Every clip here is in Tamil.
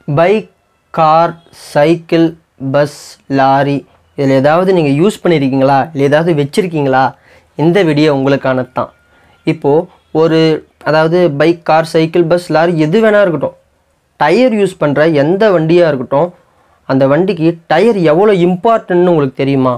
Bike car cycle bus lorry இதில் ஏதாவது நீங்கள் யூஸ் பண்ணியிருக்கீங்களா இல்லை ஏதாவது வச்சுருக்கீங்களா இந்த வீடியோ உங்களுக்கானது தான் இப்போது ஒரு அதாவது bike car cycle bus lorry எது வேணா இருக்கட்டும் டயர் யூஸ் பண்ணுற எந்த வண்டியாக இருக்கட்டும் அந்த வண்டிக்கு டயர் எவ்வளோ இம்பார்ட்டன்ட்னு உங்களுக்கு தெரியுமா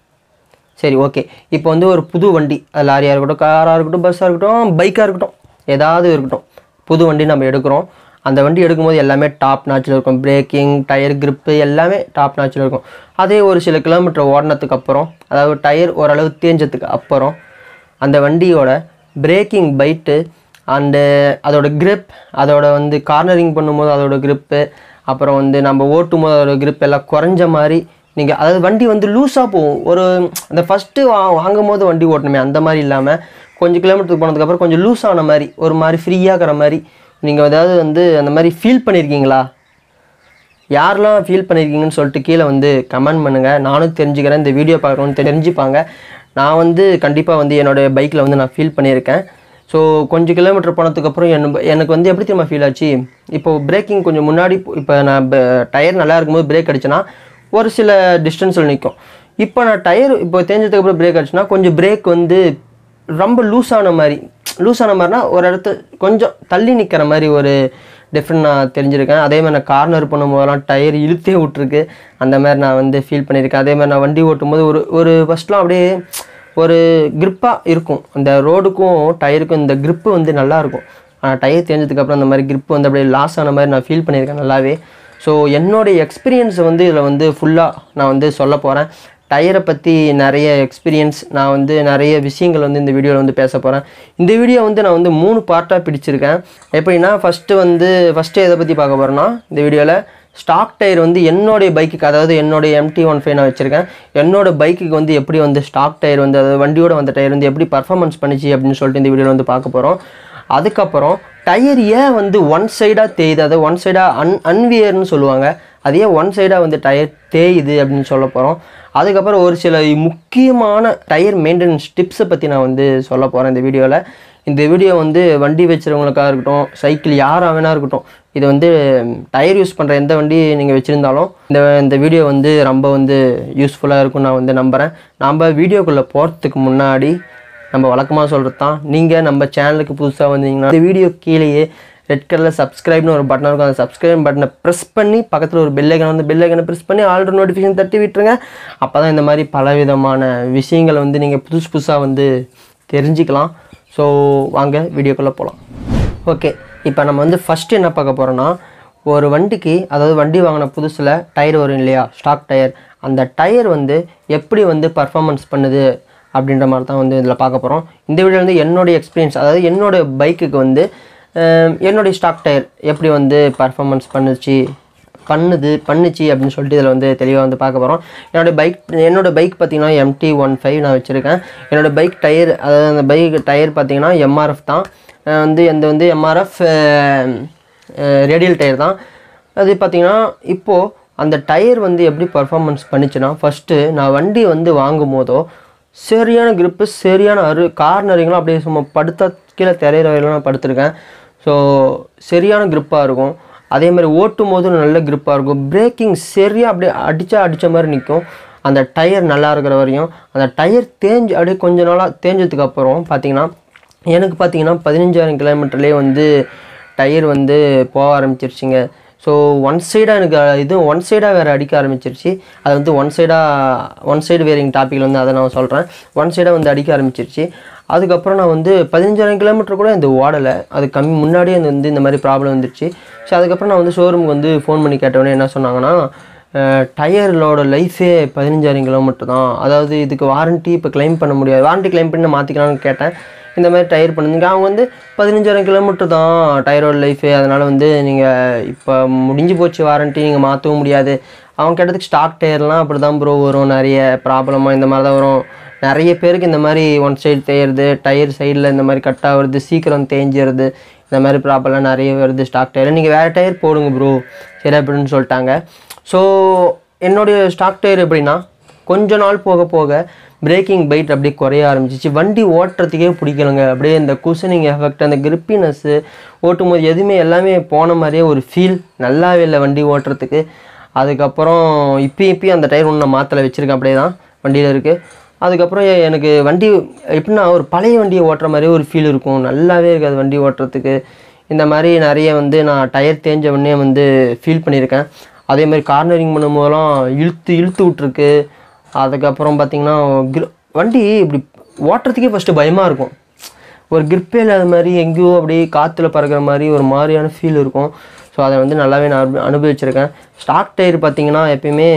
சரி ஓகே இப்போ வந்து ஒரு புது வண்டி அது லாரியாக இருக்கட்டும் காராக இருக்கட்டும் பஸ்ஸாக இருக்கட்டும் பைக்காக இருக்கட்டும் ஏதாவது இருக்கட்டும் புது வண்டி நம்ம எடுக்கிறோம் அந்த வண்டி எடுக்கும்போது எல்லாமே டாப் நாச்சில் இருக்கும் பிரேக்கிங் டயர் grip எல்லாமே டாப் நாச்சில் இருக்கும் அதே ஒரு சில கிலோமீட்டர் ஓடினதுக்கு அப்புறம் அதாவது டயர் ஓரளவு தேஞ்சதுக்கு அப்புறம் அந்த வண்டியோட பிரேக்கிங் பைட்டு அண்டு அதோட grip அதோட வந்து கார்னரிங் பண்ணும்போது அதோட grip அப்புறம் வந்து நம்ம ஓட்டும் போது அதோட grip எல்லாம் குறைஞ்ச மாதிரி நீங்கள் அதாவது வண்டி வந்து லூஸாக போகும் ஒரு அந்த ஃபஸ்ட்டு வா வாங்கும் போது வண்டி ஓட்டணுமே அந்த மாதிரி இல்லாமல் கொஞ்சம் கிலோமீட்டருக்கு போனதுக்கப்புறம் கொஞ்சம் லூஸ் ஆன மாதிரி ஒரு மாதிரி ஃப்ரீயாகிற மாதிரி நீங்கள் ஏதாவது வந்து அந்த மாதிரி ஃபீல் பண்ணியிருக்கீங்களா யாரெல்லாம் ஃபீல் பண்ணியிருக்கீங்கன்னு சொல்லிட்டு கீழே வந்து கமெண்ட் பண்ணுங்கள் நானும் தெரிஞ்சுக்கிறேன் இந்த வீடியோ பார்க்குறவங்க தெரிஞ்சுப்பாங்க நான் வந்து கண்டிப்பாக வந்து என்னோடய பைக்கில் வந்து நான் ஃபீல் பண்ணியிருக்கேன் ஸோ கொஞ்சம் கிலோமீட்டர் போனதுக்கப்புறம் என்ன எனக்கு வந்து எப்படி தெரியுமா ஃபீல் ஆச்சு இப்போ பிரேக்கிங் கொஞ்சம் முன்னாடி இப்போ நான் டயர் நல்லா இருக்கும்போது பிரேக் அடிச்சேன்னா ஒரு சில டிஸ்டன்ஸில் நிற்கும் இப்போ நான் டயர் இப்போ தேஞ்சதுக்கப்புறம் பிரேக் அடிச்சுன்னா கொஞ்சம் பிரேக் வந்து ரொம்ப லூஸ் ஆன மாதிரி லூஸ் ஆன மாதிரினா ஒரு இடத்து கொஞ்சம் தள்ளி நிற்கிற மாதிரி ஒரு டிஃப்ரெண்ட் நான் தெரிஞ்சிருக்கேன் அதே மாதிரி நான் கார்னர் பண்ணும்போதெல்லாம் டயர் இழுத்தே விட்ருக்கு அந்த மாதிரி நான் வந்து ஃபீல் பண்ணியிருக்கேன் அதே மாதிரி நான் வண்டி ஓட்டும்போது ஒரு ஒரு ஃபஸ்ட்லாம் அப்படியே ஒரு grip-ஆ இருக்கும் அந்த ரோடுக்கும் டயருக்கும் இந்த grip வந்து நல்லா இருக்கும் ஆனால் டயர் தேஞ்சதுக்கப்புறம் அந்த மாதிரி grip வந்து அப்படியே லாஸ் ஆன மாதிரி நான் ஃபீல் பண்ணியிருக்கேன் நல்லாவே ஸோ என்னுடைய எக்ஸ்பீரியன்ஸை வந்து இதில் வந்து ஃபுல்லாக நான் வந்து சொல்ல போகிறேன் டயரை பற்றி நிறைய எக்ஸ்பீரியன்ஸ் நான் வந்து நிறைய விஷயங்கள் வந்து இந்த வீடியோவில் வந்து பேச போகிறேன் இந்த வீடியோ வந்து நான் வந்து மூணு பார்ட்டாக பிடிச்சிருக்கேன் எப்படின்னா ஃபஸ்ட்டு வந்து ஃபஸ்ட்டு எதை பற்றி பார்க்க போகிறேன்னா இந்த வீடியோவில் ஸ்டாக் டயர் வந்து என்னுடைய பைக்குக்கு அதாவது என்னுடைய எம்டி ஒன் ஃபைவ் நான் வச்சுருக்கேன் என்னோட பைக்குக்கு வந்து எப்படி வந்து ஸ்டாக் டயர் வந்து அதாவது வண்டியோட வந்த டயர் வந்து எப்படி பர்ஃபார்மன்ஸ் பண்ணிச்சு அப்படின்னு சொல்லிட்டு இந்த வீடியோவில் வந்து பார்க்க போகிறோம் அதுக்கப்புறம் டயர் ஏன் வந்து ஒன் சைடாக தேயுது அதாவது ஒன் சைடாக அன் அன்வியர்னு சொல்லுவாங்க அது ஏன் ஒன் சைடாக வந்து டயர் தேயுது அப்படின்னு சொல்ல போகிறோம் அதுக்கப்புறம் ஒரு சில முக்கியமான டயர் மெயின்டெனன்ஸ் டிப்ஸை பற்றி நான் வந்து சொல்ல போகிறேன் இந்த வீடியோவில் இந்த வீடியோ வந்து வண்டி வச்சுருவங்களுக்காக இருக்கட்டும் சைக்கிள் யாராக வேணா இருக்கட்டும் இது வந்து டயர் யூஸ் பண்ணுற எந்த வண்டி நீங்கள் வச்சுருந்தாலும் இந்த இந்த வீடியோ வந்து ரொம்ப வந்து யூஸ்ஃபுல்லாக இருக்கும்னு நான் வந்து நம்புகிறேன் நம்ம வீடியோக்குள்ளே போகிறதுக்கு முன்னாடி நம்ம வழக்கமாக சொல்கிறது தான் நீங்கள் நம்ம சேனலுக்கு புதுசாக வந்தீங்கன்னா இந்த வீடியோ கீழேயே ரெட் கலரில் சப்ஸ்கிரைப்னு ஒரு பட்டன் இருக்கும் அந்த சப்ஸ்கிரைப் பட்டனை ப்ரெஸ் பண்ணி பக்கத்தில் ஒரு பெல் ஐக்கன் வந்து பெல் ஐக்கனை ப்ரெஸ் பண்ணி ஆல்ரெடி நோட்டிஃபிகேஷன் தட்டி விட்டுருங்க அப்போ தான் இந்த மாதிரி பலவிதமான விஷயங்களை வந்து நீங்கள் புதுசு புதுசாக வந்து தெரிஞ்சுக்கலாம் ஸோ வாங்க வீடியோக்குள்ளே போகலாம் ஓகே இப்போ நம்ம வந்து ஃபஸ்ட்டு என்ன பார்க்க போகிறோன்னா ஒரு வண்டிக்கு அதாவது வண்டி வாங்கின புதுசில் டயர் வரும் இல்லையா ஸ்டாக் டயர் அந்த டயர் வந்து எப்படி வந்து பர்ஃபார்மன்ஸ் பண்ணுது அப்படின்ற மாதிரி தான் வந்து இதில் பார்க்க போகிறோம் இந்த வீடியோ வந்து என்னுடைய எக்ஸ்பீரியன்ஸ் அதாவது என்னோட பைக்குக்கு வந்து அஹ், என்னுடைய ஸ்டாக் டயர் எப்படி வந்து பர்ஃபார்மன்ஸ் பண்ணுச்சு பண்ணுது பண்ணுச்சு அப்படின்னு சொல்லிட்டு இதில் வந்து தெளிவாக வந்து பார்க்க போகிறோம் என்னோட பைக் என்னோட பைக் பார்த்தீங்கன்னா எம்டி ஒன் ஃபைவ் நான் வச்சுருக்கேன் என்னோட பைக் டயர் அதாவது அந்த பைக் டயர் பார்த்தீங்கன்னா எம்ஆர்எஃப் தான் அஹ் வந்து எந்த வந்து எம்ஆர்எஃப் ரேடியல் டயர் தான் அது பார்த்தீங்கன்னா இப்போது அந்த டயர் வந்து எப்படி பர்ஃபார்மன்ஸ் பண்ணுச்சுன்னா ஃபஸ்ட்டு நான் வண்டி வந்து வாங்கும் போதோ சரியான grip சரியான அரு கார்னரிங்லாம் அப்படியே சும்மா படுத்தா கீழே திரையிற வரையிலும் நான் படுத்திருக்கேன் ஸோ சரியான grip-ஆ இருக்கும் அதே மாதிரி ஓட்டும் போதும் நல்ல grip-ஆ இருக்கும் பிரேக்கிங் சரியாக அப்படியே அடித்தா அடித்த மாதிரி நிற்கும் அந்த டயர் நல்லா இருக்கிற வரையும் அந்த டயர் தேஞ்சு அப்படியே கொஞ்ச நாளாக தேஞ்சதுக்கு அப்புறம் பார்த்தீங்கன்னா எனக்கு பார்த்தீங்கன்னா பதினஞ்சாயிரம் கிலோமீட்டர்லேயே வந்து டயர் வந்து போக ஆரம்பிச்சிருச்சுங்க ஸோ ஒன் சைடாக எனக்கு இது ஒன் சைடாக வேறு அடிக்க ஆரம்பிச்சிருச்சு அது வந்து ஒன் சைடாக ஒன் சைடு வேரிங் டாப்பிக்கில் வந்து அதை நான் சொல்கிறேன் ஒன் சைடாக வந்து அடிக்க ஆரம்பிச்சிருச்சு அதுக்கப்புறம் நான் வந்து பதினஞ்சாயிரம் கிலோமீட்டர் கூட இந்த ஓடலை அது கம்மி முன்னாடியே அந்த வந்து இந்த மாதிரி ப்ராப்ளம் வந்துருச்சு ஸோ அதுக்கப்புறம் நான் வந்து ஷோரூமுக்கு வந்து ஃபோன் பண்ணி கேட்டவொடனே என்ன சொன்னாங்கன்னா டயரோட லைஃபே பதினஞ்சாயிரம் கிலோமீட்டர் தான் அதாவது இதுக்கு வாரண்ட்டி இப்போ க்ளைம் பண்ண முடியாது வாரண்ட்டி க்ளைம் பண்ணி மாற்றிக்கலாம்னு கேட்டேன் இந்த மாதிரி டயர் பண்ணுங்க அவங்க வந்து பதினஞ்சாயிரம் கிலோமீட்டர் தான் டயரோட லைஃபே அதனால் வந்து நீங்கள் இப்போ முடிஞ்சு போச்சு வாரண்ட்டி நீங்கள் மாற்றவும் முடியாது அவங்க கேட்டதுக்கு ஸ்டாக் டயர்லாம் அப்படி தான் ப்ரோ வரும் நிறைய ப்ராப்ளமாக இந்த மாதிரி தான் வரும் நிறைய பேருக்கு இந்த மாதிரி ஒன் சைடு தேயிறது டயர் சைடில் இந்த மாதிரி கட் ஆகுறது சீக்கிரம் தேஞ்சிருது இந்த மாதிரி ப்ராப்ளம்லாம் நிறைய வருது ஸ்டாக் டயர் நீங்கள் வேறு டயர் போடுங்க ப்ரோ சரி அப்படின்னு சொல்லிட்டாங்க ஸோ என்னுடைய ஸ்டாக் டயர் எப்படின்னா கொஞ்ச நாள் போக போக பிரேக்கிங் பைட் அப்படியே குறைய ஆரம்பிச்சிச்சு வண்டி ஓட்டுறதுக்கே பிடிக்கலங்க அப்படியே இந்த குஷனிங் எஃபெக்ட் அந்த கிரிப்பினஸ்ஸு ஓட்டும் போது எதுவுமே எல்லாமே போன மாதிரியே ஒரு ஃபீல் நல்லாவே இல்லை வண்டி ஓட்டுறதுக்கு அதுக்கப்புறம் இப்பயும் இப்பயும் அந்த டயர் ஒன்று நான் மாற்றலை வச்சுருக்கேன் அப்படியே தான் வண்டியில் இருக்குது அதுக்கப்புறம் எ- எனக்கு வண்டி எப்படின்னா ஒரு பழைய வண்டியை ஓட்டுற மாதிரியே ஒரு ஃபீல் இருக்கும் நல்லாவே இருக்காது வண்டி ஓட்டுறதுக்கு இந்த மாதிரி நிறைய வந்து நான் டயர் தேஞ்ச உடனே வந்து ஃபீல் பண்ணியிருக்கேன் அதே மாதிரி கார்னரிங் பண்ணும்போதெல்லாம் இழுத்து இழுத்து விட்ருக்கு அதுக்கப்புறம் பார்த்தீங்கன்னா கிர- வண்டி இப்படி ஓட்டுறதுக்கே ஃபஸ்ட்டு பயமாக இருக்கும் ஒரு கிரிப்பே இல்லாத மாதிரி எங்கேயோ அப்படியே காற்றுல பறக்கிற மாதிரி ஒரு மாதிரியான ஃபீல் இருக்கும் ஸோ அதை வந்து நல்லாவே நான் அனு- அனுபவிச்சிருக்கேன் ஸ்டாக் டயர் பார்த்தீங்கன்னா எப்பயுமே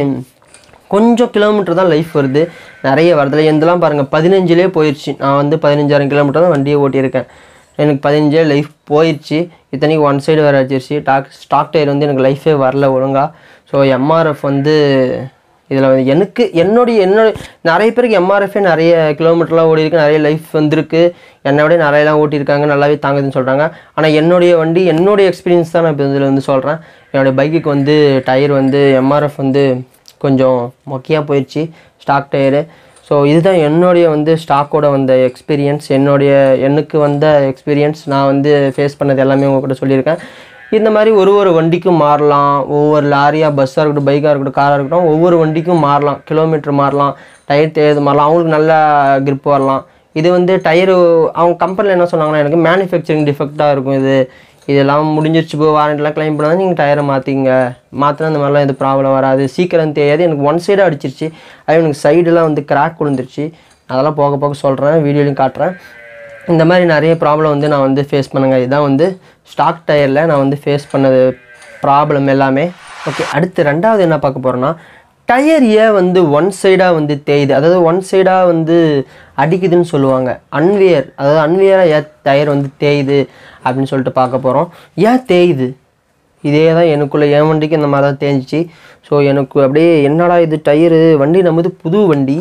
கொஞ்சம் கிலோமீட்டர் தான் லைஃப் வருது நிறைய வரதில்லை எந்தெல்லாம் பாருங்கள் பதினஞ்சுலேயே போயிடுச்சு நான் வந்து பதினஞ்சாயிரம் கிலோமீட்டர் தான் வண்டியை ஓட்டியிருக்கேன் எனக்கு பதினஞ்சே லைஃப் போயிடுச்சு இத்தனைக்கு ஒன் சைடு வேறு வச்சிருச்சு டாக் ஸ்டாக் டயர் வந்து எனக்கு லைஃபே வரல ஒழுங்கா ஸோ எம்ஆர்எஃப் வந்து இதில் வந்து எனக்கு என்னுடைய என்னுடைய நிறைய பேருக்கு எம்ஆர்எஃபே நிறைய கிலோமீட்டர்லாம் ஓடி இருக்கு நிறைய லைஃப் வந்திருக்கு என்னை விட நிறையலாம் ஓட்டியிருக்காங்க நல்லாவே தாங்குதுன்னு சொல்கிறாங்க ஆனால் என்னுடைய வண்டி என்னுடைய எக்ஸ்பீரியன்ஸ் தான் நான் இப்போ இதில் வந்து சொல்கிறேன் என்னுடைய பைக்குக்கு வந்து டயர் வந்து எம்ஆர்எஃப் வந்து கொஞ்சம் மொக்கையாக போயிடுச்சு ஸ்டாக் டயரு ஸோ இதுதான் என்னுடைய வந்து ஸ்டாக்கோட வந்த எக்ஸ்பீரியன்ஸ் என்னுடைய எனக்கு வந்த எக்ஸ்பீரியன்ஸ் நான் வந்து ஃபேஸ் பண்ணது எல்லாமே உங்ககிட்ட சொல்லியிருக்கேன் இந்த மாதிரி ஒரு ஒரு வண்டிக்கும் மாறலாம் ஒவ்வொரு லாரியாக பஸ்ஸாக இருக்கட்டும் பைக்காக இருக்கட்டும் காராக இருக்கட்டும் ஒவ்வொரு வண்டிக்கும் மாறலாம் கிலோமீட்டர் மாறலாம் டயர் தேர்து மாறலாம் அவங்களுக்கு நல்ல grip வரலாம் இது வந்து டயரு அவங்க கம்பெனியில் என்ன சொன்னாங்கன்னா எனக்கு மேனுஃபேக்சரிங் டிஃபெக்டாக இருக்கும் இது இதெல்லாம் முடிஞ்சிருச்சு போய் வாரண்ட்லாம் க்ளைம் பண்ணால் நீங்கள் டயரை மாற்றிங்க மாற்றினா இந்த மாதிரிலாம் எதுவும் ப்ராப்ளம் வராது சீக்கிரம் தெரியாது எனக்கு ஒன் சைடாக அடிச்சிருச்சு அதே எனக்கு சைடெலாம் வந்து கிராக் விழுந்துருச்சு அதெல்லாம் போக போக சொல்கிறேன் வீடியோலையும் காட்டுறேன் இந்த மாதிரி நிறைய ப்ராப்ளம் வந்து நான் வந்து ஃபேஸ் பண்ணுங்க இதுதான் வந்து ஸ்டாக் டயரில் நான் வந்து ஃபேஸ் பண்ணது ப்ராப்ளம் எல்லாமே ஓகே அடுத்து ரெண்டாவது என்ன பார்க்க போகிறோன்னா டயர் ஏன் வந்து ஒன் சைடாக வந்து தேயுது அதாவது ஒன் சைடாக வந்து அடிக்குதுன்னு சொல்லுவாங்க அன்வியர் அதாவது அன்வியராக ஏன் டயர் வந்து தேயுது அப்படின்னு சொல்லிட்டு பார்க்க போகிறோம் ஏன் தேயுது இதே தான் எனக்குள்ளே என் வண்டிக்கு இந்த மாதிரி தான் தேஞ்சிச்சு ஸோ எனக்கு அப்படியே என்னடா இது டயரு வண்டி நம்மது புது வண்டி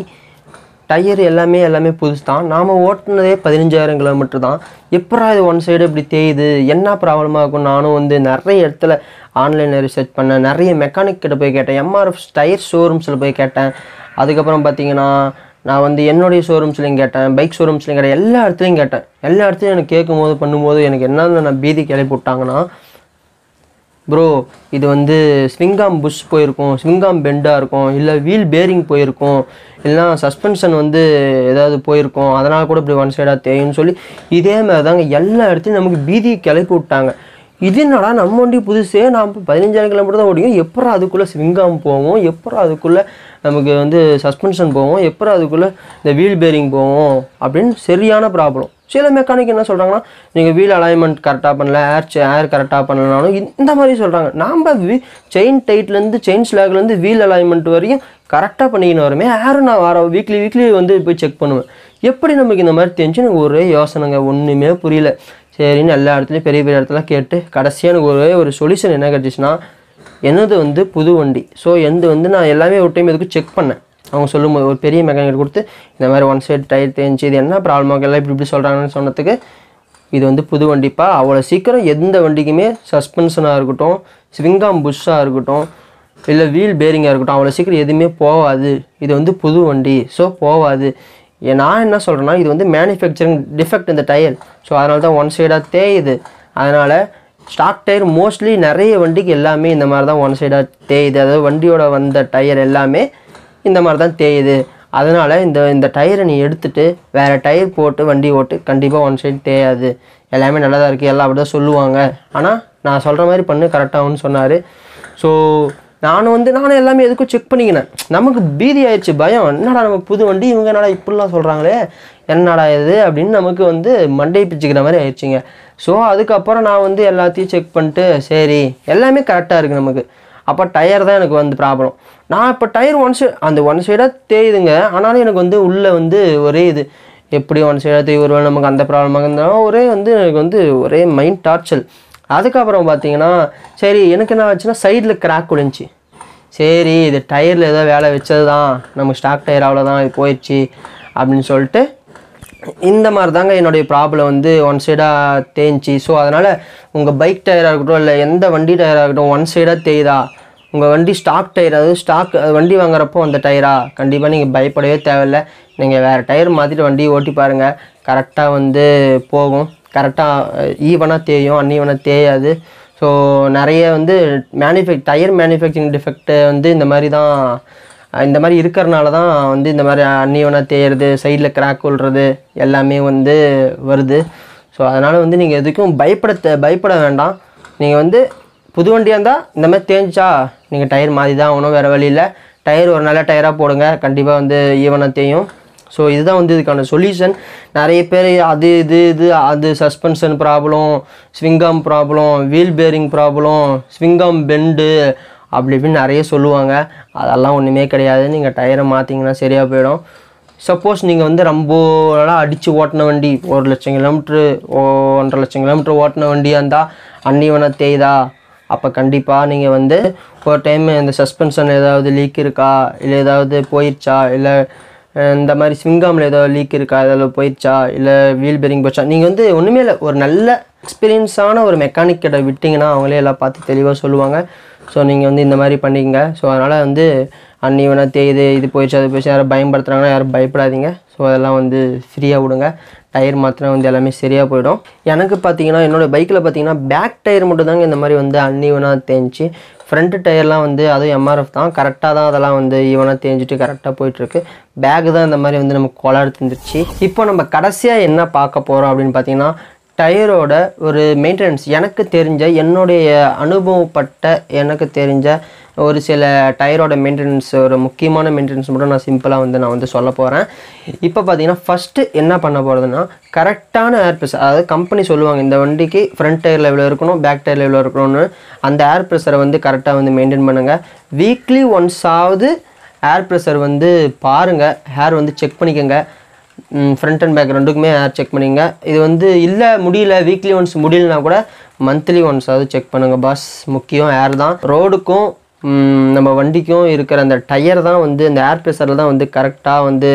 டயர் எல்லாமே எல்லாமே புதுசு தான் நாம் ஓட்டுனதே பதினஞ்சாயிரம் கிலோமீட்டர் தான் எப்படா இது ஒன் சைடு இப்படி தேயுது என்ன ப்ராப்ளமாக இருக்கும் நானும் வந்து நிறைய இடத்துல ஆன்லைனில் ரிசர்ச் பண்ணேன் நிறைய மெக்கானிக் கிட்ட போய் கேட்டேன் எம்ஆர்எஃப் டயர் ஷோரூம்ஸில் போய் கேட்டேன் அதுக்கப்புறம் பார்த்தீங்கன்னா நான் வந்து என்னுடைய ஷோரூம்ஸ்லையும் கேட்டேன் பைக் ஷோரூம்ஸ்லையும் கேட்டேன் எல்லா இடத்துலையும் கேட்டேன் எல்லா இடத்துலையும் எனக்கு கேட்கும்போது பண்ணும்போது எனக்கு என்னென்ன நான் பீதி கிளப்பி விட்டாங்கன்னா ப்ரோ இது வந்து ஸ்விங்காம் புஷ் போயிருக்கும் ஸ்விங்காம் பெண்டாக இருக்கும் இல்லை வீல் பேரிங் போயிருக்கும் இல்லைனா சஸ்பென்ஷன் வந்து ஏதாவது போயிருக்கும் அதனால் கூட இப்படி ஒன் சைடாக தேயும்னு சொல்லி இதே மாதிரி தாங்க எல்லா இடத்துலையும் நமக்கு பீதி கிளப்பி விட்டாங்க இது என்னடா நம்ம வண்டி புதுசே நாம் பதினஞ்சாயிரம் கிலோமீட்டர் தான் ஓடியும் எப்பறம் அதுக்குள்ளே ஸ்விங்காம் போவோம் எப்பறம் அதுக்குள்ளே நமக்கு வந்து சஸ்பென்ஷன் போவோம் எப்பறம் அதுக்குள்ளே இந்த வீல் பேரிங் போவோம் அப்படின்னு சரியான ப்ராப்ளம் சில மெக்கானிக் என்ன சொல்கிறாங்கன்னா நீங்கள் வீல் அலைன்மெண்ட் கரெக்டாக பண்ணல ஏர் ஏர் கரெக்டாக பண்ணலனாலும் இந்த மாதிரி சொல்கிறாங்க நாம் செயின் டைட்லேருந்து செயின் ஸ்லாக்லேருந்து வீல் அலைன்மெண்ட் வரையும் கரெக்டாக பண்ணிக்கின்னு வரமே ஏரும் நான் வர வீக்லி வீக்லி வந்து போய் செக் பண்ணுவேன் எப்படி நமக்கு இந்த மாதிரி தெரிஞ்சு எனக்கு ஒரே யோசனைங்க ஒன்றுமே புரியல சரின்னு எல்லா இடத்துலையும் பெரிய பெரிய இடத்துல கேட்டு கடைசியாக எனக்கு ஒரே ஒரு சொல்யூஷன் என்ன கிடச்சிச்சுன்னா என்னது வந்து புது வண்டி ஸோ எந்த வந்து நான் எல்லாமே ஒரு டைம் எதுக்கும் செக் பண்ணேன் அவங்க சொல்லும்போது ஒரு பெரிய மெக்கானிக் கொடுத்து இந்த மாதிரி ஒன் சைடு டயர் தேஞ்சு இது என்ன ப்ராப்ளமாக எல்லாம் இப்படி இப்படி சொல்கிறாங்கன்னு சொன்னதுக்கு இது வந்து புது வண்டிப்பா அவ்வளோ சீக்கிரம் எந்த வண்டிக்குமே சஸ்பென்ஷனாக இருக்கட்டும் ஸ்விங்காம் புஷ்ஷாக இருக்கட்டும் இல்லை வீல் பேரிங்காக இருக்கட்டும் அவ்வளோ சீக்கிரம் எதுவுமே போகாது இது வந்து புது வண்டி ஸோ போகாது ஏ, நான் என்ன சொல்கிறேன்னா இது வந்து மேனுஃபேக்சரிங் டிஃபெக்ட் இந்த டயர் ஸோ அதனால தான் ஒன் சைடாக தேயுது அதனால் ஸ்டாக் டயர் மோஸ்ட்லி நிறைய வண்டிக்கு எல்லாமே இந்த மாதிரி தான் ஒன் சைடாக தேயுது அதாவது வண்டியோட வந்த டயர் எல்லாமே இந்த மாதிரி தான் தேயுது அதனால் இந்த இந்த டயரை நீ எடுத்துட்டு வேறு டயர் போட்டு வண்டி ஓட்டு கண்டிப்பாக ஒன் சைடு தேயாது எல்லாமே நல்லா தான் இருக்குது எல்லாம் அப்படி தான் சொல்லுவாங்க ஆனால் நான் சொல்கிற மாதிரி பண்ணு கரெக்டாகும்னு சொன்னார் ஸோ நானும் வந்து நானும் எல்லாமே எதுக்கும் செக் பண்ணிக்கினேன் நமக்கு பீதி ஆயிடுச்சு பயம் என்னடா நமக்கு புது வண்டி இவங்க என்னடா இப்படிலாம் சொல்கிறாங்களே என்னடா இது அப்படின்னு நமக்கு வந்து மண்டை பிச்சுக்கிற மாதிரி ஆயிடுச்சுங்க ஸோ அதுக்கப்புறம் நான் வந்து எல்லாத்தையும் செக் பண்ணிட்டு சரி எல்லாமே கரெக்டாக இருக்குது நமக்கு அப்போ டயர் தான் எனக்கு வந்து ப்ராப்ளம் நான் இப்போ டயர் ஒன் சைடு அந்த ஒன் சைடாக தேயுதுங்க ஆனாலும் எனக்கு வந்து உள்ளே வந்து ஒரே இது எப்படி ஒன் சைடாக தேய் ஒருவேளை நமக்கு அந்த ப்ராப்ளமாக இருந்தாலும் ஒரே வந்து எனக்கு வந்து ஒரே மைண்ட் டார்ச்சல் அதுக்கப்புறம் பார்த்தீங்கன்னா சரி எனக்கு என்ன ஆச்சுன்னா சைடில் கிராக் விழுந்துச்சு சரி இது டயரில் ஏதோ வேலை வச்சது தான் நம்ம ஸ்டாக் டயர் அவ்வளோதான் இது போயிடுச்சு அப்படின்னு சொல்லிட்டு இந்த மாதிரி தாங்க என்னுடைய ப்ராப்ளம் வந்து ஒன் சைடாக தேஞ்சி ஸோ அதனால் உங்கள் பைக் டயராக இருக்கட்டும் இல்லை எந்த வண்டி டயராக இருக்கட்டும் ஒன் சைடாக தேயுதா உங்கள் வண்டி ஸ்டாக் டயர் அதாவது ஸ்டாக் வண்டி வாங்குறப்போ அந்த டயரா கண்டிப்பாக நீங்கள் பயப்படவே தேவையில்ல நீங்கள் வேறு டயர் மாற்றிட்டு வண்டியை ஓட்டி பாருங்கள் கரெக்டாக வந்து போகும் கரெக்டாக ஈவனாக தேயும் அன்ஈவனாக தேயாது ஸோ நிறைய வந்து மேனுஃபேக் டயர் மேனுஃபேக்சரிங் டிஃபெக்ட் வந்து இந்த மாதிரி தான் இந்த மாதிரி இருக்கிறனால தான் வந்து இந்த மாதிரி அன்னியவனாக தேயிறது சைடில் கிராக் விழுறது எல்லாமே வந்து வருது ஸோ அதனால் வந்து நீங்கள் எதுக்கும் பயப்பட தே- பயப்பட வேண்டாம் நீங்கள் வந்து புது வண்டியாக இருந்தால் இந்த மாதிரி தேஞ்சிச்சா நீங்கள் டயர் மாறி தான் ஆகணும் வேறு வழி இல்லை டயர் ஒரு நல்ல டயராக போடுங்க கண்டிப்பாக வந்து ஈவனாக தேயும் ஸோ இதுதான் வந்து இதுக்கான சொல்யூஷன் நிறைய பேர் அது இது இது அது suspension problem swingarm problem wheel bearing problem swingarm bend அப்படி இப்படின்னு நிறைய சொல்லுவாங்க அதெல்லாம் ஒன்றுமே கிடையாது நீங்கள் டயரை மாற்றிங்கன்னா சரியாக போயிடும் சப்போஸ் நீங்கள் வந்து ரொம்பலாம் அடித்து ஓட்டின வண்டி ஒரு லட்சம் கிலோமீட்ரு ஒன்றரை லட்சம் கிலோமீட்டர் ஓட்டின வண்டியாக இருந்தால் அன்னிவனை தேய்தா அப்போ கண்டிப்பாக நீங்கள் வந்து ஒரு டைம் இந்த சஸ்பென்ஷன் ஏதாவது லீக் இருக்கா இல்லை ஏதாவது போயிடுச்சா இல்லை அஹ், இந்த மாதிரி ஸ்விங்காமில் ஏதாவது லீக் இருக்கா ஏதாவது போயிடுச்சா இல்லை வீல் பெரிங் போச்சா நீங்கள் வந்து ஒன்றுமே இல்லை ஒரு நல்ல எக்ஸ்பீரியன்ஸான ஒரு மெக்கானிக் கிட்ட விட்டிங்கன்னா அவங்களே எல்லாம் பார்த்து தெளிவாக சொல்லுவாங்க ஸோ நீங்கள் வந்து இந்த மாதிரி பண்ணிக்கங்க ஸோ அதனால் வந்து அன்னிவனாக தேயுது இது போயிடுச்சு அது போயிடுச்சு யாரும் பயன்படுத்துகிறாங்கன்னா யாரும் பயப்படாதீங்க ஸோ அதெல்லாம் வந்து ஃப்ரீயாக விடுங்க டயர் மாத்திரம் வந்து எல்லாமே சரியாக போயிடும் எனக்கு பார்த்தீங்கன்னா என்னோடய பைக்கில் பார்த்தீங்கன்னா பேக் டயர் மட்டும் தாங்க இந்த மாதிரி வந்து அன்னிவனாக தேஞ்சி ஃப்ரண்ட் டயர்லாம் வந்து அதுவும் எம்ஆர்எஃப் தான் கரெக்டாக தான் அதெல்லாம் வந்து ஈவனாக தேஞ்சிட்டு கரெக்டாக போயிட்டுருக்கு பேக் தான் இந்த மாதிரி வந்து நமக்கு கோளாறு தந்துருச்சு இப்போ நம்ம கடைசியாக என்ன பார்க்க போகிறோம் அப்படின்னு பார்த்தீங்கன்னா டயரோட ஒரு மெயின்டெனன்ஸ் எனக்கு தெரிஞ்ச என்னுடைய அனுபவப்பட்ட எனக்கு தெரிஞ்ச ஒரு சில டயரோட மெயின்டெனன்ஸ் ஒரு முக்கியமான மெயின்டெனன்ஸ் மட்டும் நான் சிம்பிளாக வந்து நான் வந்து சொல்ல போகிறேன் இப்போ பார்த்தீங்கன்னா ஃபஸ்ட்டு என்ன பண்ண போகிறதுனா கரெக்டான ஏர் ப்ரெஷர் அதாவது கம்பெனி சொல்லுவாங்க இந்த வண்டிக்கு ஃப்ரண்ட் டயரில் இவ்வளோ இருக்கணும் பேக் டயரில் இவ்வளோ இருக்கணும்னு அந்த ஏர் ப்ரெஷரை வந்து கரெக்டாக வந்து மெயின்டைன் பண்ணுங்கள் வீக்லி ஒன்ஸ் ஆகுது ஏர் ப்ரெஷர் வந்து பாருங்கள் ஹேர் வந்து செக் பண்ணிக்கோங்க ஃப்ரண்ட் அண்ட் பேக் ரெண்டுக்குமே ஏர் செக் பண்ணிங்க இது வந்து இல்லை முடியல வீக்லி ஒன்ஸ் முடியலனா கூட மந்த்லி ஒன்ஸ் ஆகுது செக் பண்ணுங்கள் பாஸ் முக்கியம் ஏர் தான் ரோடுக்கும் ம், நம்ம வண்டிக்கும் இருக்கிற அந்த டயர் தான் வந்து அந்த ஏர் ப்ரெஷரில் தான் வந்து கரெக்டாக வந்து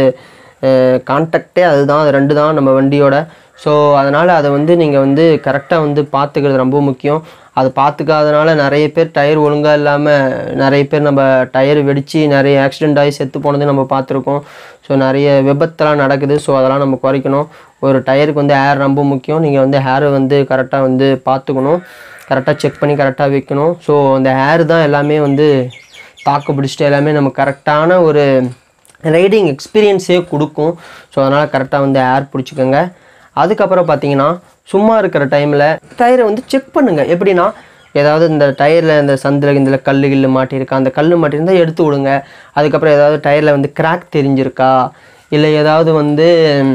கான்டாக்டே அதுதான் அது ரெண்டு தான் நம்ம வண்டியோட ஸோ அதனால் அதை வந்து நீங்கள் வந்து கரெக்டாக வந்து பார்த்துக்கிறது ரொம்ப முக்கியம் அது பார்த்துக்காதனால நிறைய பேர் டயர் ஒழுங்காக இல்லாமல் நிறைய பேர் நம்ம டயர் வெடித்து நிறைய ஆக்சிடென்ட் ஆகி செத்து போனது நம்ம பார்த்துருக்கோம் ஸோ நிறைய விபத்தெல்லாம் நடக்குது ஸோ அதெல்லாம் நம்ம குறைக்கணும் ஒரு டயருக்கு வந்து ஏர் ரொம்ப முக்கியம் நீங்கள் வந்து ஹேரை வந்து கரெக்டாக வந்து பார்த்துக்கணும் கரெக்டாக செக் பண்ணி கரெக்டாக வைக்கணும் ஸோ அந்த ஹேர் தான் எல்லாமே வந்து தாக்கு பிடிச்சிட்டு எல்லாமே நம்ம கரெக்டான ஒரு ரைடிங் எக்ஸ்பீரியன்ஸே கொடுக்கும் ஸோ அதனால் கரெக்டாக வந்து ஏர் பிடிச்சிக்கோங்க அதுக்கப்புறம் பார்த்தீங்கன்னா சும்மா இருக்கிற டைமில் டயரை வந்து செக் பண்ணுங்கள் எப்படின்னா ஏதாவது இந்த டயரில் இந்த சந்தில் இந்த கல் கில்லு மாட்டியிருக்கா அந்த கல் மாட்டியிருந்தால் எடுத்து விடுங்க அதுக்கப்புறம் ஏதாவது டயரில் வந்து கிராக் தெரிஞ்சிருக்கா இல்லை ஏதாவது வந்து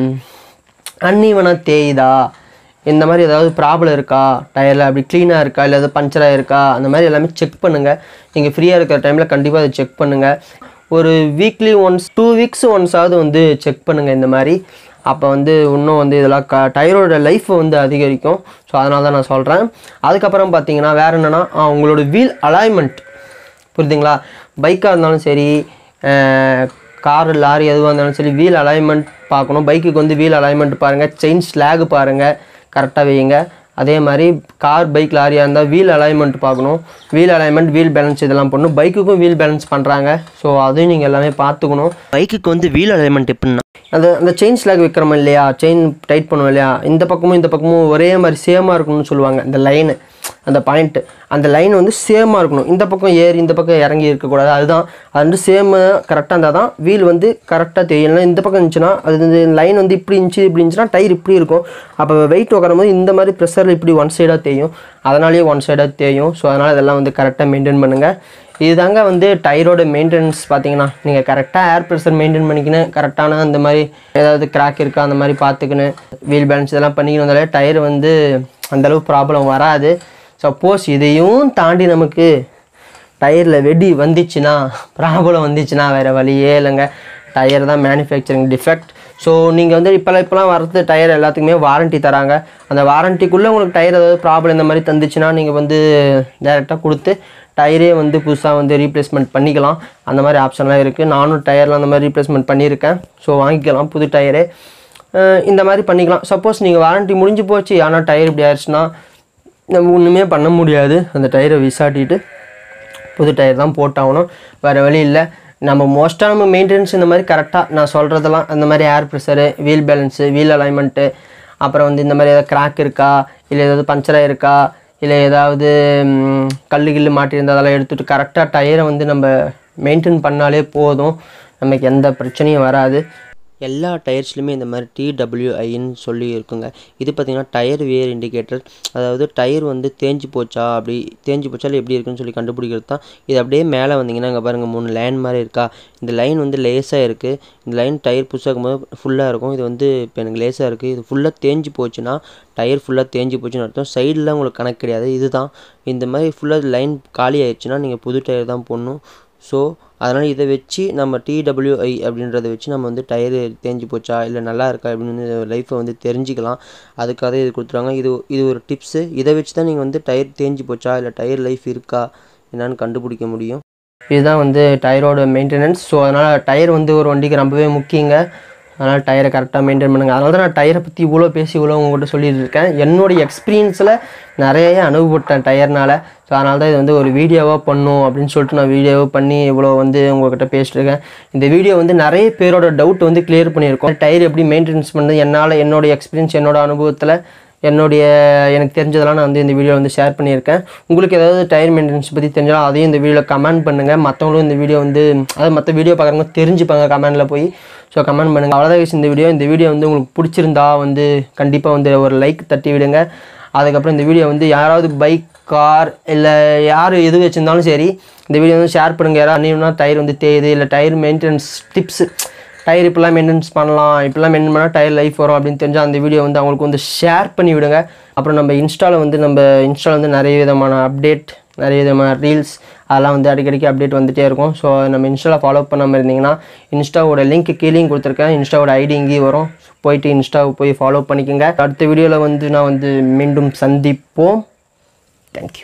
அன்னீவனாக தேயுதா இந்த மாதிரி ஏதாவது ப்ராப்ளம் இருக்கா டயரில் அப்படி க்ளீனாக இருக்கா இல்லை ஏதாவது பஞ்சராக இருக்கா அந்த மாதிரி எல்லாமே செக் பண்ணுங்கள் நீங்கள் ஃப்ரீயாக இருக்கிற டைமில் கண்டிப்பாக அதை செக் பண்ணுங்கள் ஒரு வீக்லி ஒன்ஸ் டூ வீக்ஸ் ஒன்ஸாவது வந்து செக் பண்ணுங்கள் இந்த மாதிரி அப்போ வந்து இன்னும் வந்து இதெல்லாம் க டயரோட லைஃப் வந்து அதிகரிக்கும் ஸோ அதனால தான் நான் சொல்கிறேன் அதுக்கப்புறம் பார்த்தீங்கன்னா வேறு என்னென்னா உங்களோட வீல் அலைன்மெண்ட் புரியுதுங்களா பைக்காக இருந்தாலும் சரி கார் லாரி எதுவாக இருந்தாலும் சரி வீல் அலைன்மெண்ட் பார்க்கணும் பைக்குக்கு வந்து வீல் அலைன்மெண்ட் பாருங்கள் செயின் ஸ்லாக் பாருங்கள் கரெக்டாக வையுங்க அதே மாதிரி கார் பைக் லாரியாக இருந்தால் வீல் அலைன்மெண்ட் பார்க்கணும் வீல் அலைன்மெண்ட் வீல் பேலன்ஸ் இதெல்லாம் பண்ணணும் பைக்குக்கும் வீல் பேலன்ஸ் பண்ணுறாங்க ஸோ அதையும் நீங்கள் எல்லாமே பார்த்துக்கணும் பைக்குக்கு வந்து வீல் அலைன்மெண்ட் எப்படின்னா அந்த அந்த செயின் ஸ்லாக் வைக்கிறோம் இல்லையா செயின் டைட் பண்ணுவோம் இல்லையா இந்த பக்கமும் இந்த பக்கமும் ஒரே மாதிரி சேமாக இருக்கணும்னு சொல்லுவாங்க இந்த லைனு அந்த பாயிண்ட்டு அந்த லைன் வந்து சேமாக இருக்கணும் இந்த பக்கம் ஏறி இந்த பக்கம் இறங்கி இருக்கக்கூடாது அதுதான் அது வந்து சேமு கரெக்டாக இருந்தால் தான் வீல் வந்து கரெக்டாக தெரியும் இல்லைன்னா இந்த பக்கம் இருந்துச்சுன்னா அது வந்து லைன் வந்து இப்படி இருந்துச்சு இப்படி இருந்துச்சுன்னா டயர் இப்படி இருக்கும் அப்போ வெயிட் உட்காரும் போது இந்த மாதிரி ப்ரெஷரில் இப்படி ஒன் சைடாக தேயும் அதனாலேயே ஒன் சைடாக தேயும் ஸோ அதனால் இதெல்லாம் வந்து கரெக்டாக மெயின்டைன் பண்ணுங்கள் இதுதாங்க வந்து டயரோட மெயின்டெனன்ஸ் பார்த்தீங்கன்னா நீங்கள் கரெக்டாக ஏர் ப்ரெஷர் மெயின்டைன் பண்ணிக்கணும் கரெக்டான அந்த மாதிரி ஏதாவது கிராக் இருக்கா அந்த மாதிரி பார்த்துக்கணும் வீல் பேலன்ஸ் இதெல்லாம் பண்ணிக்கணும் வந்தாலே டயர் வந்து அந்தளவு ப்ராப்ளம் வராது சப்போஸ் இதையும் தாண்டி நமக்கு டயரில் வெடி வந்துச்சுன்னா ப்ராப்ளம் வந்துச்சுன்னா வேறு வழியே இல்லைங்க டயர் தான் மேனுஃபேக்சரிங் டிஃபெக்ட் ஸோ நீங்கள் வந்து இப்போலாம் இப்போலாம் வரது டயர் எல்லாத்துக்குமே வாரண்ட்டி தராங்க அந்த வாரண்ட்டிக்குள்ளே உங்களுக்கு டயர் ஏதாவது ப்ராப்ளம் இந்த மாதிரி தந்துச்சுன்னா நீங்கள் வந்து டேரெக்டாக கொடுத்து டயரே வந்து புதுசாக வந்து ரீப்ளேஸ்மெண்ட் பண்ணிக்கலாம் அந்த மாதிரி ஆப்ஷன்லாம் இருக்குது நானும் டயர்லாம் அந்த மாதிரி ரீப்ளேஸ்மெண்ட் பண்ணியிருக்கேன் ஸோ வாங்கிக்கலாம் புது டயரே அஹ் இந்த மாதிரி பண்ணிக்கலாம் சப்போஸ் நீங்கள் வாரண்ட்டி முடிஞ்சு போச்சு ஆனால் டயர் இப்படி ஆயிடுச்சுன்னா நம்ம ஒன்றுமே பண்ண முடியாது அந்த டயரை விசாட்டிட்டு புது டயர் தான் போட்டாகணும் வேறு வழி இல்லை நம்ம மோஸ்ட்டாக நம்ம மெயின்டெனன்ஸ் இந்த மாதிரி கரெக்டாக நான் சொல்கிறதெல்லாம் அந்த மாதிரி air pressure wheel balance wheel alignment அப்புறம் வந்து இந்த மாதிரி ஏதாவது கிராக் இருக்கா இல்லை ஏதாவது பஞ்சராக இருக்கா இல்லை ஏதாவது ம், கல்லு கில்லு மாட்டியிருந்தா அதெல்லாம் எடுத்துகிட்டு கரெக்டாக டயரை வந்து நம்ம மெயின்டைன் பண்ணாலே போதும் நமக்கு எந்த பிரச்சனையும் வராது எல்லா டயர்ஸ்லையுமே இந்த மாதிரி டிடபிள்யூஐன்னு சொல்லி இருக்குங்க இது பார்த்திங்கன்னா டயர் வேர் இண்டிகேட்டர் அதாவது டயர் வந்து தேஞ்சு போச்சா அப்படி தேஞ்சு போச்சா இல்லை எப்படி இருக்குன்னு சொல்லி கண்டுபிடிக்கிறது தான் இது அப்படியே மேலே வந்தீங்கன்னா இங்கே பாருங்கள் மூணு லைன் மாதிரி இருக்கா இந்த லைன் வந்து லேசாக இருக்குது இந்த லைன் டயர் புதுசாகும் போது ஃபுல்லாக இருக்கும் இது வந்து இப்போ எனக்கு லேசாக இருக்குது இது ஃபுல்லாக தேஞ்சு போச்சுன்னா டயர் ஃபுல்லாக தேஞ்சு போச்சுன்னு அர்த்தம் சைடில் உங்களுக்கு கணக்கு கிடையாது இதுதான் இந்த மாதிரி ஃபுல்லாக லைன் காலி ஆயிடுச்சுன்னா நீங்கள் புது டயர் தான் போடணும் ஸோ அதனால் இதை வச்சு நம்ம டிடபிள்யூஐ அப்படின்றத வச்சு நம்ம வந்து டயரு தேஞ்சு போச்சா இல்லை நல்லா இருக்கா அப்படின்னு வந்து லைஃப்பை வந்து தெரிஞ்சுக்கலாம் அதுக்காக இது கொடுத்துருவாங்க இது இது ஒரு டிப்ஸு இதை வச்சு தான் நீங்கள் வந்து டயர் தேஞ்சு போச்சா இல்லை டயர் லைஃப் இருக்கா என்னன்னு கண்டுபிடிக்க முடியும் இதுதான் வந்து டயரோட மெயின்டெனன்ஸ் ஸோ அதனால் டயர் வந்து ஒரு வண்டிக்கு ரொம்பவே முக்கியங்க அதனால் டயரை கரெக்டாக மெயின்டைன் பண்ணுங்கள் அதனால தான் நான் டயரை பற்றி இவ்வளோ பேசி இவ்வளோ உங்கள்கிட்ட சொல்லிட்டு இருக்கேன் என்னுடைய எக்ஸ்பீரியன்ஸில் நிறைய அனுபவப்பட்டேன் டயர்னால ஸோ அதனால தான் இது வந்து ஒரு வீடியோவாக பண்ணும் அப்படின்னு சொல்லிட்டு நான் வீடியோவாக பண்ணி இவ்வளோ வந்து உங்கள்கிட்ட பேசிட்டு இருக்கேன் இந்த வீடியோ வந்து நிறைய பேரோட டவுட் வந்து கிளியர் பண்ணியிருக்கோம் டயர் எப்படி மெயின்டெனன்ஸ் பண்ணுறது என்னால் என்னோட எக்ஸ்பீரியன்ஸ் என்னோட அனுபவத்தில் என்னுடைய எனக்கு தெரிஞ்சதெல்லாம் நான் வந்து இந்த வீடியோ வந்து ஷேர் பண்ணியிருக்கேன் உங்களுக்கு ஏதாவது டயர் மெயின்டெனன்ஸ் பற்றி தெரிஞ்சாலும் அதையும் இந்த வீடியோவில் கமெண்ட் பண்ணுங்கள் மற்றவங்களும் இந்த வீடியோ வந்து அதாவது மற்ற வீடியோ பார்க்குறவங்க தெரிஞ்சுப்பாங்க கமெண்டில் போய் ஸோ கமெண்ட் பண்ணுங்கள் அவ்வளோதான் guys இந்த வீடியோ இந்த வீடியோ வந்து உங்களுக்கு பிடிச்சிருந்தா வந்து கண்டிப்பாக வந்து ஒரு லைக் தட்டி விடுங்க அதுக்கப்புறம் இந்த வீடியோ வந்து யாராவது பைக் கார் இல்லை யார் எது வச்சுருந்தாலும் சரி இந்த வீடியோ வந்து ஷேர் பண்ணுங்கள் யாராவது அன்னியம்னா டயர் வந்து தேயுது இல்லை டயர் மெயின்டெனன்ஸ் டிப்ஸு டயர் இப்படிலாம் மெயின்டெனன்ஸ் பண்ணலாம் இப்படிலாம் மெயின்டைன் பண்ணால் டயர் லைஃப் வரும் அப்படின்னு தெரிஞ்சால் அந்த வீடியோ வந்து அவங்களுக்கு வந்து ஷேர் பண்ணி விடுங்க அப்புறம் நம்ம இன்ஸ்டாவில் வந்து நம்ம இன்ஸ்டாவில் வந்து நிறைய விதமான அப்டேட் நிறைய விதமான ரீல்ஸ் அதெல்லாம் வந்து அடிக்கடிக்கு அப்டேட் வந்துகிட்டே இருக்கும் ஸோ நம்ம இன்ஸ்டாவில் ஃபாலோ பண்ணாமல் இருந்தீங்கன்னா இன்ஸ்டாவோட லிங்க் கீழேயும் கொடுத்துருக்கேன் இன்ஸ்டாவோட ஐடி இங்கேயும் வரும் போயிட்டு இன்ஸ்டாவை போய் ஃபாலோ பண்ணிக்கோங்க அடுத்த வீடியோவில் வந்து நான் வந்து மீண்டும் சந்திப்போம் தேங்க்யூ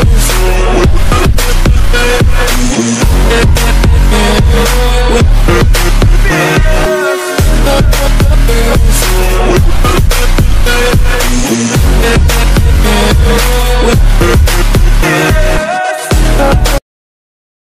fearless.